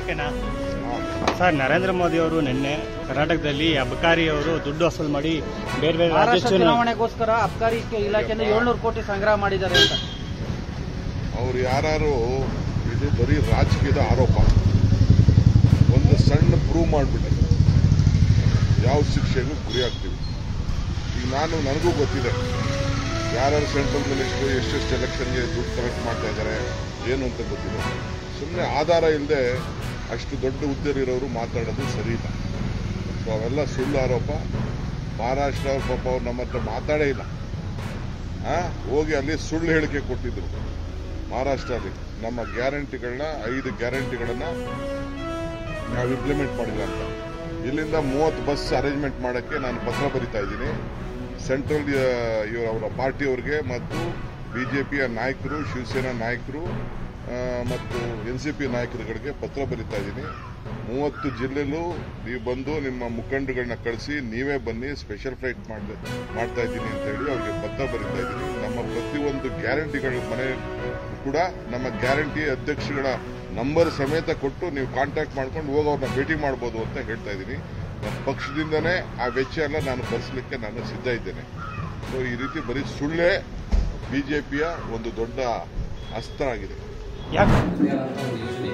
ಓಕೆನಾ ಸರ್ ನರೇಂದ್ರ ಮೋದಿ ಅವರು ನಿನ್ನೆ ಕರ್ನಾಟಕದಲ್ಲಿ ಅಬಕಾರಿ ಅವರು ದುಡ್ಡು ವಸೂಲು ಮಾಡಿ ಬೇರೆ ಬೇರೆ ರಾಜ್ಯ ಮಹಾರಾಷ್ಟ್ರ ಚುನಾವಣೆ ಚುನಾವಣೆಗೋಸ್ಕರ ಅಬ್ಕಾರಿ ಇಲಾಖೆಯಿಂದ ಏಳ್ನೂರು ಕೋಟಿ ಸಂಗ್ರಹ ಮಾಡಿದ್ದಾರೆ ಅಂತ ಅವ್ರು ಯಾರು ಇದು ಬರೀ ರಾಜಕೀಯದ ಆರೋಪ ಒಂದು ಸಣ್ಣ ಪ್ರೂವ್ ಮಾಡಿಬಿಟ್ಟೆ ಯಾವ ಶಿಕ್ಷೆಗೂ ಗುರಿ ಆಗ್ತೀವಿ ಈಗ ನಾನು ನನಗೂ ಗೊತ್ತಿದೆ ಯಾರ್ಯಾರು ಸೆಂಟ್ರಲ್ ಮಿನಿಸ್ಟ್ರು ಎಷ್ಟೆಷ್ಟು ಎಲೆಕ್ಷನ್ಗೆ ದುಡ್ಡು ಕಲೆಕ್ಟ್ ಮಾಡ್ತಾ ಇದ್ದಾರೆ ಏನು ಅಂತ ಗೊತ್ತಿದೆ ಸುಮ್ಮನೆ ಆಧಾರ ಇಲ್ಲದೆ ಅಷ್ಟು ದೊಡ್ಡ ಹುದ್ದೆಲಿರೋರು ಮಾತಾಡೋದು ಸರಿ ಇಲ್ಲ ಸೊ ಅವೆಲ್ಲ ಸುಳ್ಳು ಆರೋಪ ಮಹಾರಾಷ್ಟ್ರ ಅವ್ರ ಪಾಪ ಅವ್ರು ನಮ್ಮ ಹತ್ರ ಮಾತಾಡೇ ಇಲ್ಲ ಆ, ಹೋಗಿ ಅಲ್ಲಿ ಸುಳ್ಳು ಹೇಳಿಕೆ ಕೊಟ್ಟಿದ್ರು ಮಹಾರಾಷ್ಟ್ರಲ್ಲಿ ನಮ್ಮ ಗ್ಯಾರಂಟಿಗಳನ್ನ ಐದು ಗ್ಯಾರಂಟಿಗಳನ್ನ ನಾವು ಇಂಪ್ಲಿಮೆಂಟ್ ಮಾಡಿಲ್ಲ ಅಂತ ಇಲ್ಲಿಂದ ಮೂವತ್ತು ಬಸ್ ಅರೇಂಜ್ಮೆಂಟ್ ಮಾಡೋಕ್ಕೆ ನಾನು ಪತ್ರ ಬರಿತಾ ಇದ್ದೀನಿ ಸೆಂಟ್ರಲ್ ಇವ್ರ ಅವರ ಪಾರ್ಟಿಯವ್ರಿಗೆ ಮತ್ತು ಬಿಜೆಪಿಯ ನಾಯಕರು ಶಿವಸೇನಾ ನಾಯಕರು ಆ, ಮತ್ತು ಎನ್ ಸಿ ಪಿ ನಾಯಕರುಗಳಿಗೆ ಪತ್ರ ಬರಿತಾ ಇದ್ದೀನಿ ಮೂವತ್ತು ಜಿಲ್ಲೆಲೂ ನೀವು ಬಂದು ನಿಮ್ಮ ಮುಖಂಡಗಳನ್ನ ಕಳಿಸಿ ನೀವೇ ಬನ್ನಿ ಸ್ಪೆಷಲ್ ಫ್ಲೈಟ್ ಮಾಡ್ದೆ ಮಾಡ್ತಾ ಇದ್ದೀನಿ ಅಂತ ಹೇಳಿ ಅವ್ರಿಗೆ ಪತ್ರ ಬರಿತಾ ಇದ್ದೀನಿ ನಮ್ಮ ಪ್ರತಿಯೊಂದು ಗ್ಯಾರಂಟಿಗಳ ಮನೆ ಕೂಡ ನಮ್ಮ ಗ್ಯಾರಂಟಿ ಅಧ್ಯಕ್ಷಗಳ ನಂಬರ್ ಸಮೇತ ಕೊಟ್ಟು ನೀವು ಕಾಂಟ್ಯಾಕ್ಟ್ ಮಾಡ್ಕೊಂಡು ಹೋಗಿ ಅವ್ರನ್ನ ಭೇಟಿ ಮಾಡ್ಬೋದು ಅಂತ ಹೇಳ್ತಾ ಇದ್ದೀನಿ ನನ್ನ ಪಕ್ಷದಿಂದನೇ ಆ ವೆಚ್ಚ ಎಲ್ಲ ನಾನು ಭರಿಸಲಿಕ್ಕೆ ನಾನು ಸಿದ್ಧ ಇದ್ದೇನೆ ಸೊ ಈ ರೀತಿ ಬರೀ ಸುಳ್ಳೇ ಬಿಜೆಪಿಯ ಒಂದು ದೊಡ್ಡ ಅಸ್ತ್ರ ಆಗಿದೆ ಯಾಕೆ ಅಂತ ಒಂದು ಯೋಜನೆ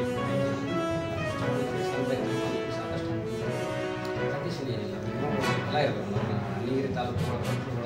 ಸಾಕಷ್ಟು ಕಂಡೀಷನ್ ಏನಿಲ್ಲ ಎಲ್ಲ ಇರಬೇಕು ನಮ್ಮ ನೀರು ತಾಲೂಕುಗಳ ಕಂಟ್ರೋಲ್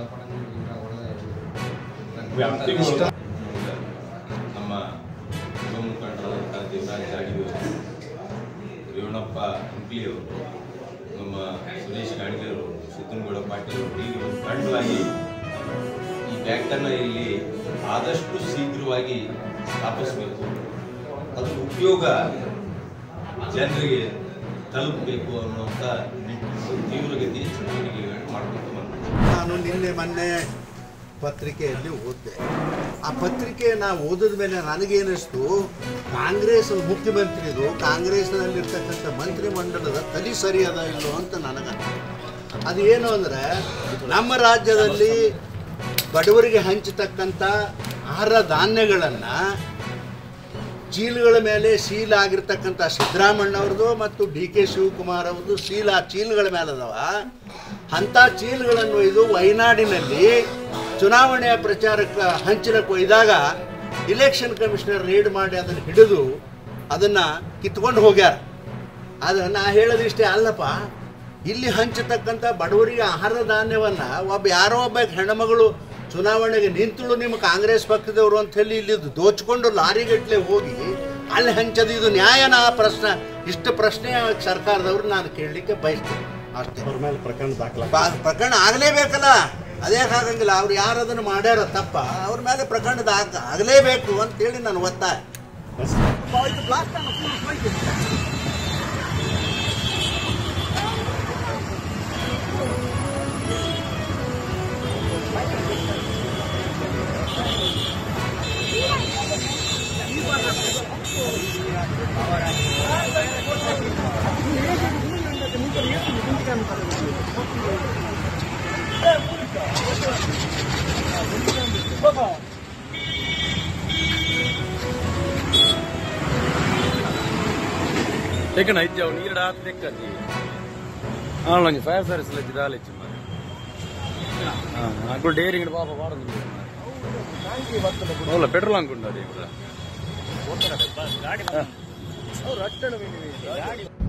ವ್ಯಾಪ್ತಿಗಳು ನಮ್ಮ ಯುವ ಮುಖಂಡರಾದಂಥ ದೇವರಾಜ್ ಜಾಡಿಯವರು ರೇವಣಪ್ಪ ಹುಂಪ್ಲಿಯವರು ನಮ್ಮ ಸುರೇಶ್ ಗಾಣಿಗೆಯವರು ಸಿದ್ದನಗೌಡ ಪಾಟೀಲ್ ಅವರು ಹೀಗೆ ಒಂದು ತಂಡವಾಗಿ ಈ ಬ್ಯಾಂಕನ್ನು ಇಲ್ಲಿ ಆದಷ್ಟು ಶೀಘ್ರವಾಗಿ ಸ್ಥಾಪಿಸಬೇಕು ಅದರ ಉಪಯೋಗ ಜನರಿಗೆ ತಲುಪಬೇಕು ಅನ್ನುವಂಥ ನಿಟ್ಟಿನಲ್ಲಿ ತೀವ್ರಗತಿಯ ಚಟುವಟಿಕೆಗಳನ್ನು ಮಾಡ್ಕೊಂಡು ಬಂದ್ವಿ ನಾನು ನಿನ್ನೆ ಮೊನ್ನೆ ಪತ್ರಿಕೆಯಲ್ಲಿ ಓದಿದೆ ಆ ಪತ್ರಿಕೆ ನಾ ಓದಿದ ಮೇಲೆ ನನಗೇನಿಸ್ತು ಕಾಂಗ್ರೆಸ್ ಮುಖ್ಯಮಂತ್ರಿದು ಕಾಂಗ್ರೆಸ್ನಲ್ಲಿರ್ತಕ್ಕಂಥ ಮಂತ್ರಿಮಂಡಲದ ತಲೆ ಸರಿಯದ ಇಲ್ಲೋ ಅಂತ ನನಗೆ ಅದು ಏನು ಅಂದರೆ ನಮ್ಮ ರಾಜ್ಯದಲ್ಲಿ ಬಡವರಿಗೆ ಹಂಚತಕ್ಕಂಥ ಆಹಾರ ಧಾನ್ಯಗಳನ್ನು ಚೀಲಗಳ ಮೇಲೆ ಸೀಲ್ ಆಗಿರ್ತಕ್ಕಂಥ ಸಿದ್ದರಾಮಣ್ಣವ್ರದ್ದು ಮತ್ತು ಡಿ ಕೆ ಶಿವಕುಮಾರ್ ಅವ್ರದ್ದು ಸೀಲ್ ಆ ಚೀಲಗಳ ಮೇಲೆ ಅದಾವ ಅಂಥ ಚೀಲಗಳನ್ನು ಇದು ವಯನಾಡಿನಲ್ಲಿ ಚುನಾವಣೆಯ ಪ್ರಚಾರಕ್ಕೆ ಹಂಚಲಕ್ಕೆ ಒಯ್ದಾಗ ಇಲೆಕ್ಷನ್ ಕಮಿಷನರ್ ರೇಡ್ ಮಾಡಿ ಅದನ್ನು ಹಿಡಿದು ಅದನ್ನು ಕಿತ್ಕೊಂಡು ಹೋಗ್ಯಾರ ಆದರೆ ನಾ ಹೇಳೋದಿಷ್ಟೇ ಅಲ್ಲಪ್ಪ ಇಲ್ಲಿ ಹಂಚತಕ್ಕಂಥ ಬಡವರಿಗೆ ಆಹಾರ ಧಾನ್ಯವನ್ನು ಒಬ್ಬ ಯಾರೋ ಒಬ್ಬ ಹೆಣ್ಮಗಳು ಚುನಾವಣೆಗೆ ನಿಂತಳು ನಿಮ್ಮ ಕಾಂಗ್ರೆಸ್ ಪಕ್ಷದವರು ಅಂತ ಹೇಳಿ ಇಲ್ಲಿ ದೋಚ್ಕೊಂಡು ಲಾರಿಗಟ್ಟಲೆ ಹೋಗಿ ಅಲ್ಲಿ ಹಂಚದು ಇದು ನ್ಯಾಯನ ಪ್ರಶ್ನೆ ಇಷ್ಟು ಪ್ರಶ್ನೆ ಸರ್ಕಾರದವ್ರು ನಾನು ಕೇಳಲಿಕ್ಕೆ ಬಯಸ್ತೇನೆ ಅಷ್ಟೇ ಅವ್ರ ಮೇಲೆ ಪ್ರಕರಣ ದಾಖಲ ಪಾ- ಪ್ರಕರಣ ಆಗಲೇಬೇಕಲ್ಲ ಅದೇ ಆಗಂಗಿಲ್ಲ ಅವ್ರು ಯಾರು ಅದನ್ನು ಮಾಡ್ಯಾರ ತಪ್ಪ ಅವ್ರ ಮೇಲೆ ಪ್ರಕರಣ ದಾಖ ಆಗಲೇಬೇಕು ಅಂತೇಳಿ ನಾನು ಒತ್ತಾಯ ತೆಕ್ಕನ ಐತಿ ಅವ್ ನೀರು ಹಾಕಿ ತೆಕ್ಕಿ ಅವಳು ಫೈರ್ ಸರ್ವಿಸ್ ಲಜ್ಜಿ ರಾಲಿಚ್ಚಿ మరి నాకు డేరింగ్ పాప వాడుంది అవును పెట్రోల్ అనుకుంటుంది ఇప్పుడు ಗಾಡಿ